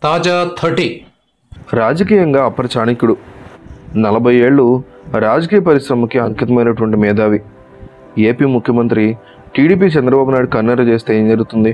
తాజా థర్టీ రాజకీయంగా అపర చాణక్యుడు నలభై ఏళ్ళు రాజకీయ పరిశ్రమకి అంకితమైనటువంటి మేధావి ఏపీ ముఖ్యమంత్రి టీడీపీ చంద్రబాబు నాయుడు కన్నెర చేస్తే ఏం జరుగుతుంది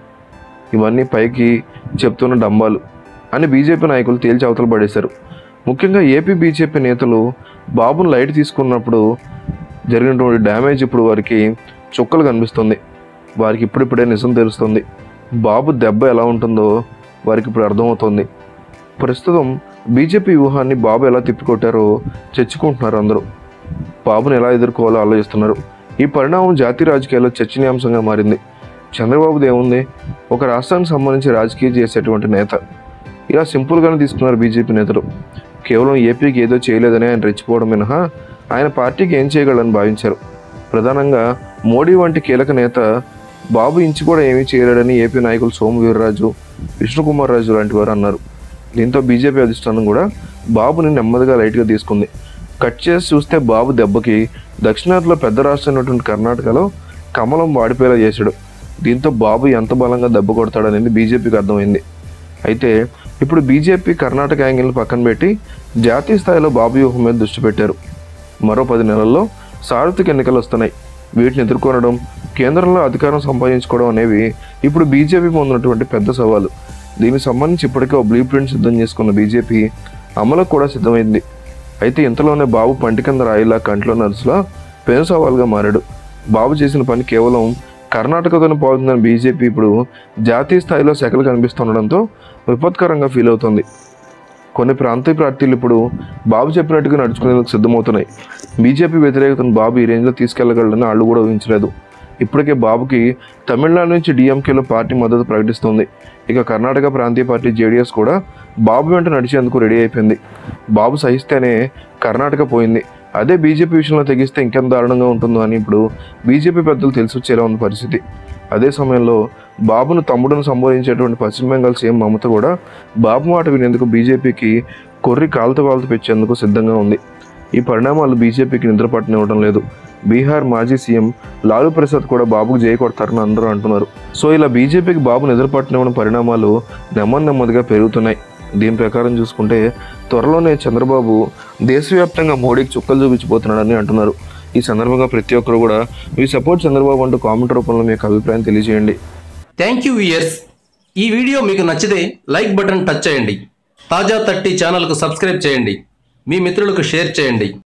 ఇవన్నీ పైకి చెప్తున్న డంబాలు అని బీజేపీ నాయకులు తేల్చి అవతల పడేశారు ముఖ్యంగా ఏపీ బీజేపీ నేతలు బాబును లైట్ తీసుకున్నప్పుడు జరిగినటువంటి డ్యామేజ్ ఇప్పుడు వారికి చుక్కలు కనిపిస్తుంది వారికి ఇప్పుడిప్పుడే నిజం తెలుస్తుంది బాబు దెబ్బ ఎలా ఉంటుందో వారికి ఇప్పుడు అర్థమవుతుంది ప్రస్తుతం బీజేపీ వ్యూహాన్ని బాబు ఎలా తిప్పికొట్టారో చర్చుకుంటున్నారు అందరూ బాబును ఎలా ఎదుర్కోవాలో ఆలోచిస్తున్నారు ఈ పరిణామం జాతీయ రాజకీయాల్లో చర్చనీయాంశంగా మారింది చంద్రబాబుది ఏముంది ఒక రాష్ట్రానికి సంబంధించి రాజకీయం చేసేటువంటి నేత ఇలా సింపుల్గానే తీసుకున్నారు బీజేపీ నేతలు కేవలం ఏపీకి ఏదో చేయలేదని ఆయన రెచ్చిపోవడం మినహా ఆయన పార్టీకి ఏం చేయగలరని భావించారు ప్రధానంగా మోడీ వంటి కీలక నేత బాబు ఇంచి కూడా ఏమీ చేయలేడని ఏపీ నాయకులు సోము వీర్రాజు విష్ణుకుమార్ రాజు లాంటి వారు అన్నారు దీంతో బీజేపీ అధిష్టానం కూడా బాబుని నెమ్మదిగా లైట్గా తీసుకుంది కట్ చేసి చూస్తే బాబు దెబ్బకి దక్షిణాదిలో పెద్ద రాష్ట్రం అయినటువంటి కర్ణాటకలో కమలం వాడిపోయేలా చేశాడు దీంతో బాబు ఎంత బలంగా దెబ్బ కొడతాడనేది బీజేపీకి అర్థమైంది అయితే ఇప్పుడు బీజేపీ కర్ణాటక యాంగిల్ని పక్కన పెట్టి జాతీయ స్థాయిలో బాబు వ్యూహం మీద దృష్టి పెట్టారు మరో పది నెలల్లో సార్వత్రిక ఎన్నికలు వస్తున్నాయి వీటిని ఎదుర్కొనడం కేంద్రంలో అధికారం సంపాదించుకోవడం అనేవి ఇప్పుడు బీజేపీ పొందినటువంటి పెద్ద సవాలు దీనికి సంబంధించి ఇప్పటికే ఓ బ్లూ ప్రింట్ సిద్ధం చేసుకున్న బీజేపీ అమలుకు కూడా సిద్ధమైంది అయితే ఇంతలోనే బాబు పంటి కింద రాయిలా కంట్లో నర్సులా పెను సవాల్గా మారాడు బాబు చేసిన పని కేవలం కర్ణాటకతోనే పోతుందని బీజేపీ ఇప్పుడు జాతీయ స్థాయిలో సెకలు కనిపిస్తుండడంతో విపత్కరంగా ఫీల్ అవుతుంది కొన్ని ప్రాంతీయ పార్టీలు ఇప్పుడు బాబు చెప్పినట్టుగా నడుచుకునేందుకు సిద్ధమవుతున్నాయి బీజేపీ వ్యతిరేకతను బాబు ఈ రేంజ్లో తీసుకెళ్లగలడని వాళ్ళు కూడా ఊహించలేదు ఇప్పటికే బాబుకి తమిళనాడు నుంచి డిఎంకేలో పార్టీ మద్దతు ప్రకటిస్తుంది ఇక కర్ణాటక ప్రాంతీయ పార్టీ జేడీఎస్ కూడా బాబు వెంట నడిచేందుకు రెడీ అయిపోయింది బాబు సహిస్తేనే కర్ణాటక పోయింది అదే బీజేపీ విషయంలో తెగిస్తే ఇంకెంత దారుణంగా ఉంటుందో అని ఇప్పుడు బీజేపీ పెద్దలు తెలిసి వచ్చేలా ఉన్న పరిస్థితి అదే సమయంలో బాబును తమ్ముడును సంబోధించేటువంటి పశ్చిమ బెంగాల్ సీఎం మమత కూడా బాబు మాట వినేందుకు బీజేపీకి కొర్రి కాలుత కాలుత పెంచేందుకు సిద్ధంగా ఉంది ఈ పరిణామాలు బీజేపీకి నిద్ర పట్టనివ్వడం లేదు బీహార్ మాజీ సీఎం లాలూ ప్రసాద్ కూడా బాబుకు జయ కొడతారని అందరూ అంటున్నారు సో ఇలా బీజేపీకి బాబు నిద్ర పట్టనివ్వడం పరిణామాలు నెమ్మది నెమ్మదిగా పెరుగుతున్నాయి దీని ప్రకారం చూసుకుంటే త్వరలోనే చంద్రబాబు దేశవ్యాప్తంగా మోడీకి చుక్కలు చూపించిపోతున్నాడని అంటున్నారు ఈ సందర్భంగా ప్రతి ఒక్కరు కూడా మీ సపోర్ట్ చంద్రబాబు అంటూ కామెంట్ రూపంలో మీ యొక్క అభిప్రాయం తెలియజేయండి థ్యాంక్ యూ ఇయర్స్ ఈ వీడియో మీకు నచ్చితే లైక్ బటన్ టచ్ చేయండి తాజా థర్టీ ఛానల్కు సబ్స్క్రైబ్ చేయండి మీ మిత్రులకు షేర్ చేయండి